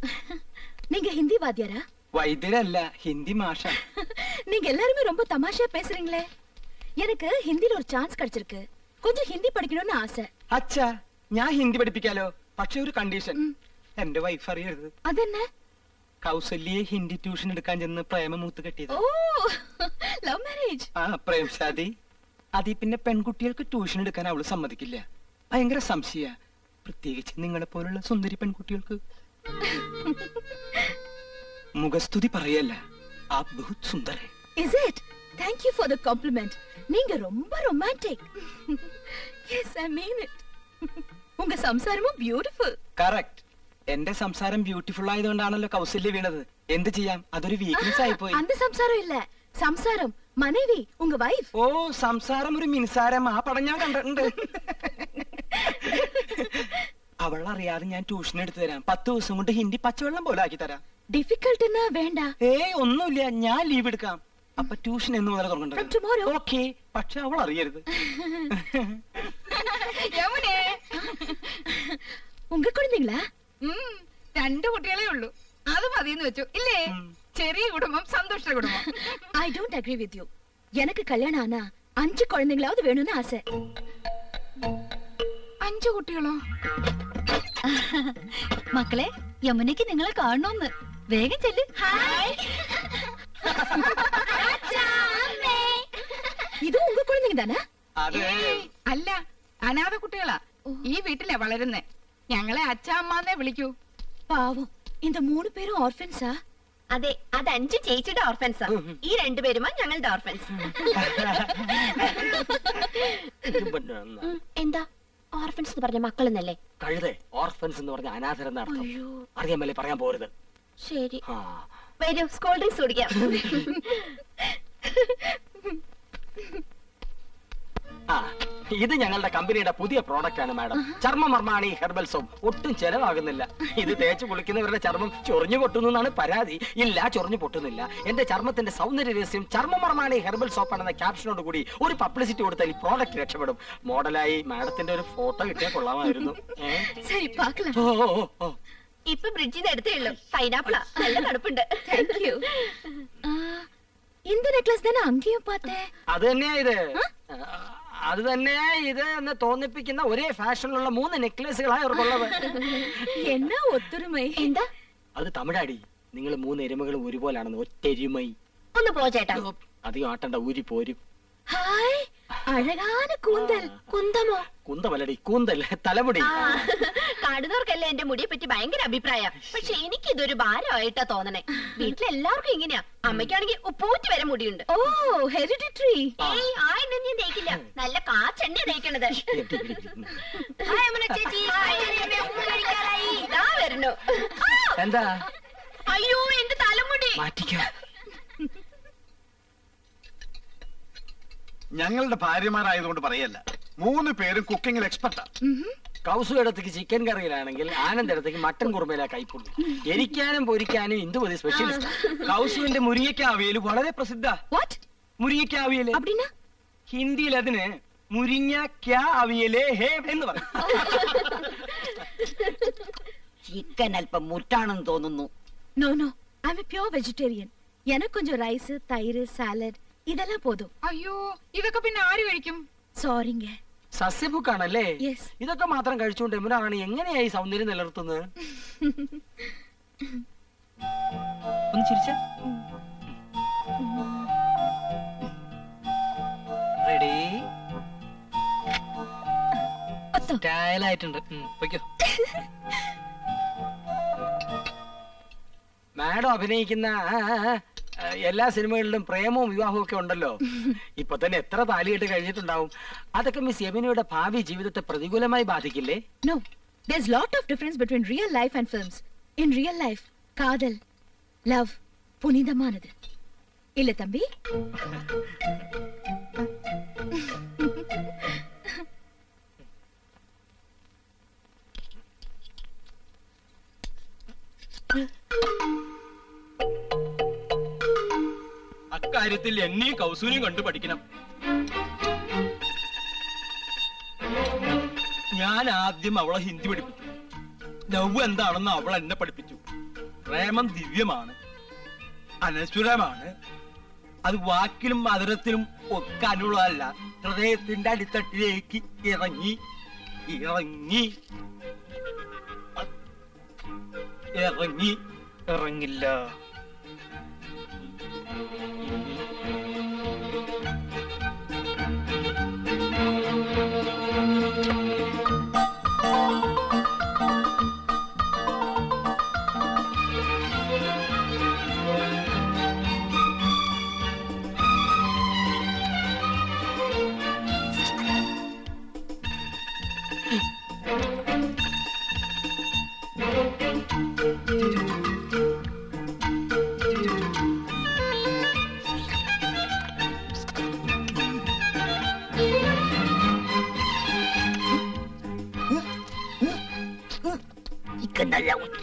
நீங்க ஹிந்தி வாத்தியாரா വൈദ്യരല്ല ഹിന്ദി മാഷ நீங்க எல்லாருமே ரொம்ப தமாஷா பேசுறீங்களே எனக்கு ஹிந்தில ஒரு சான்ஸ் கிடைச்சிருக்கு கொஞ்சம் ஹிந்தி படிக்கணும்னு ஆசை അച്ഛാ ഞാൻ ഹിന്ദി പഠിപ്പിക്കാലോ പക്ഷെ ഒരു കണ്ടീഷൻ എന്റെ വൈഫ് അറിയരുത് അതെന്നെ കൗസല്യെ ഹിന്ദി ട്യൂഷൻ എടുക്കാൻ ചെന്ന് പ്രേമ മൂത്ത് കെട്ടിയത് ഓ ലവ് മാരേജ് ആ പ്രേം ഷാദി അതി പിന്നെ പെൺകുട്ടികൾക്ക് ട്യൂഷൻ എടുക്കാൻ അവള് സമ്മതിക്കില്ല ഭയങ്കര സംശയ പ്രത്യേകിച്ച് നിങ്ങളെ പോലുള്ള സുന്ദരി പെൺകുട്ടികൾക്ക് മുഖസ്തുതി പറയല്ല ആ ബഹുത് സുന്ദര is it thank you for the compliment நீங்க ரொம்ப romantic yes I mean it உங்க சம்சாரமும் பியூட்டிஃபுல் കറക്റ്റ് എന്റെ സംസാരം ബ്യൂട്ടിഫുൾ ആയതുകൊണ്ടാണല്ലോ കൗസല്യ വീണത് എന്ത് ചെയ്യാം അതൊരു വീക്ക്നെസ് ആയിപ്പോയി அந்த சம்சாரம் இல்ல சம்சாரம் மனைவி உங்க வைஃப் ഓ സംസാരം ഒരു മിൻസാരം ആ പടം ഞാൻ കണ്ടിട്ടുണ്ട് അവൾ അറിയാതെ ഞാൻ ട്യൂഷൻ എടുത്തു തരാം പത്ത് ദിവസം കൊണ്ട് ഹിന്ദി പച്ചവെള്ളം പോലെ ആക്കി തരാം டிஃபிகல்ட்னா வேண்டாம் ഏയ് ഒന്നുമില്ല ഞാൻ ലീവ് എടുക്കാം അപ്പൊ ട്യൂഷൻ എന്ന് മുതൽ From tomorrow. തുടങ്ങുന്നുണ്ട് ഓക്കെ പക്ഷെ അവൾ അറിയരുത് യമുനേ உங்க குழந்தைங்களா ഉം, രണ്ടു കുട്ടികളെ ഉള്ളൂ അത് മതിയെന്ന് വെച്ചു ഇല്ലേ ചെറിയ കുടുംബം സന്തുഷ്ട കുടുംബം I don't agree with you எனக்கு கல்யாணம் ஆனா அஞ்சு குழந்தைங்களாவது வேணும்னு ஆசை അഞ്ചു കുട്ടികളോ മക്കളെ യമുനയ്ക്ക് നിങ്ങളെ കാണണമെന്ന് വേഗം ചെല്ല് ഇത് ഉങ്ക കുഴந்தைங்க தானே അതെ ഏയ്, അല്ല അനാഥ കുട്ടികളാ ഈ വീട്ടിലെ വളരുന്നേ ഞങ്ങളെ അച്ഛാമ്മന്നേ വിളിക്കൂ പാവം இந்த മൂന്ന് പേരും ഓർഫൻസാ അതെ അത് അഞ്ച് ചേച്ചിയുടെ ഓർഫൻസാ ഈ രണ്ടുപേരുമാ ഞങ്ങളുടെ ഓർഫൻസ് എന്താ ഓർഫൻസ് എന്ന് പറഞ്ഞ മക്കളെന്നല്ലേ കഴുതേ ഓർഫൻസ് എന്ന് പറഞ്ഞ അനാഥരെന്ന അർത്ഥം അറിയാൻ മേലെ പറയാൻ പോരുത് ശരി ആ വരൂ സ്കൂൾ ഡ്രിങ്ക്സ് കുടിക്കാം ആ ഇത് ഞങ്ങളുടെ കമ്പനിയുടെ പുതിയ പ്രോഡക്റ്റ് ആണ് മാഡം ചർമ്മമർമാണി ഹെർബൽ സോപ്പ് ഒട്ടും ചെലവാകുന്നില്ല ഇത് തേച്ച് കുളിക്കുന്നവരുടെ ചർമ്മം ചൊറിഞ്ഞു പൊട്ടുന്നു എന്നാണ് പരാതി ഇല്ല ചൊറിഞ്ഞു പൊട്ടുന്നില്ല എന്റെ ചർമ്മത്തിന്റെ സൗന്ദര്യ രഹസ്യം ചർമ്മമർമാണി ഹെർബൽ സോപ്പ് ആണെന്ന ക്യാപ്ഷനോട് കൂടി ഒരു പബ്ലിസിറ്റി കൊടുത്താൽ ഈ പ്രോഡക്റ്റ് രക്ഷപ്പെടും മോഡലായി മാഡത്തിന്റെ ഒരു ഫോട്ടോ കിട്ടിയാൽ കൊള്ളാമായിരുന്നു ഏ? சரி பார்க்கலாம் ഓ, ഓ, ഓ, ഓ. ഇപ്പൊ ബ്രിഡ്ജിൽ നിന്ന് എടുത്തേ ഉള്ളൂ പൈനാപ്പിളാ നല്ല തണുപ്പുണ്ട് தேங்க் யூ இந்த நெக்லஸ் தானே அங்கேயும் பார்த்தேன் അത് തന്നെയാ ഇത് ആ, അത് തന്നെയാ ഇത് എന്ന് തോന്നിപ്പിക്കുന്ന ഒരേ ഫാഷനിലുള്ള മൂന്ന് നെക്ലേസുകളാണ് ഇവർക്കുള്ളത് என்ன ஒத்துரிமை എന്താ അത് തമിഴാടി നിങ്ങൾ മൂന്ന് എരുമകൾ ഒരുപോലാണെന്ന് ഒറ്റ എരുമൈ ഒന്ന് പോ ചേട്ടാ അധികം ആട്ടണ്ട ഊരി പോരും ஹாய் அழகான கூந்தல் കുന്തമോ കുന്തമല്ലടി കൂന്തൽ തലമുടി ആ കാണുന്നവർക്കല്ലേ എന്റെ മുടിയെ പറ്റി ഭയങ്കര അഭിപ്രായ പക്ഷെ എനിക്ക് ഇതൊരു ഭാരമായിട്ടാ തോന്നണേ വീട്ടിലെല്ലാവർക്കും ഇങ്ങനെയാ അമ്മയ്ക്കാണെങ്കിൽ ഉപ്പൂറ്റി വരെ മുടിയുണ്ട് ஓ ஹெரிடிட்ரி ഏയ് ആ എണ്ണ ഞാൻ തേക്കില്ല നല്ല കാച്ചെണ്ണ തേക്കണത് ഹായ് അമ്മ ചേച്ചി ഹായ് ചെറിയമ്മേ, ഊണ് കഴിക്കാറായി ഇതാ വരുന്നു ആ, എന്താ അയ്യോ എന്റെ തലമുടി മാറ്റിക്കോ ഞങ്ങളുടെ ഭാര്യമാരായതുകൊണ്ട് പറയല്ല മൂന്ന് പേരും കുക്കിങ്ങിൽ എക്സ്പെർട്ടാ കൗസു ഇടത്തേക്ക് ചിക്കൻ കറിയിലാണെങ്കിൽ ആനന്ദ് ഇടത്തേക്ക് മട്ടൻ കുറുമയിലാ കൈപ്പുള്ളു എരിക്കാനും പൊരിക്കാനും ഇന്ദുമതി സ്പെഷ്യലിസ്റ്റ് കൗസുവിന്റെ മുരിങ്ങയ്ക്ക അവിയൽ വളരെ പ്രസിദ്ധ வாட் മുരിങ്ങയ്ക്ക അവിയല് அப்படின்னா ഹിന്ദിയിൽ അതിന് മുരിങ്ങ അവിയലേ ഹേ എന്ന് പറയും ചിക്കൻ അല്പം മുറ്റാണെന്ന് തോന്നുന്നു no no I am pure vegetarian எனக்கு கொஞ்சம் ரைஸ் தயிர் சாலட் இதெல்லாம் போதும் അയ്യോ ഇതൊക്കെ പിന്നെ ആര് കഴിക്കും சாரிங்க സസ്യബുക്കാണല്ലേ Yes. ഇതൊക്കെ മാത്രം കഴിച്ചുകൊണ്ട് എമുനാണ് എങ്ങനെയായി സൗന്ദര്യം നിലനിർത്തുന്നത് ഒന്ന് ചിരിച്ച റെഡി ഒത്തോ സ്റ്റൈലായിട്ടുണ്ട് ഉം, പൊയ്ക്കോ മാഡം അഭിനയിക്കുന്ന ആ, ആ, ആ, എല്ലാ സിനിമകളിലും പ്രേമവും വിവാഹവും ഒക്കെ ഉണ്ടല്ലോ ഇപ്പൊ തന്നെ എത്ര താലിയിട്ട് കഴിഞ്ഞിട്ടുണ്ടാവും അതൊക്കെ മിസ് യമിനയുടെ ഭാവി ജീവിതത്തെ പ്രതികൂലമായി ബാധിക്കില്ലേ No, there's lot of difference between real life and films. In real life, காதல், love, புனிதமானது. இல்ல தம்பி? അക്കാര്യത്തിൽ എന്നെയും കൗസൂരിയും കണ്ടു പഠിക്കണം ഞാൻ ആദ്യം അവളെ ഹിന്ദി പഠിപ്പിച്ചു ലവ് എന്താണെന്ന് അവൾ എന്നെ പഠിപ്പിച്ചു പ്രേമം ദിവ്യമാണ് അനശ്വരമാണ് അത് വാക്കിലും മധുരത്തിലും ഒക്കാനുള്ളതല്ല ഹൃദയത്തിന്റെ അടിത്തട്ടിലേക്ക് ഇറങ്ങി ഇറങ്ങി ഇറങ്ങി ഇറങ്ങില്ല ഇക്ക നല്ല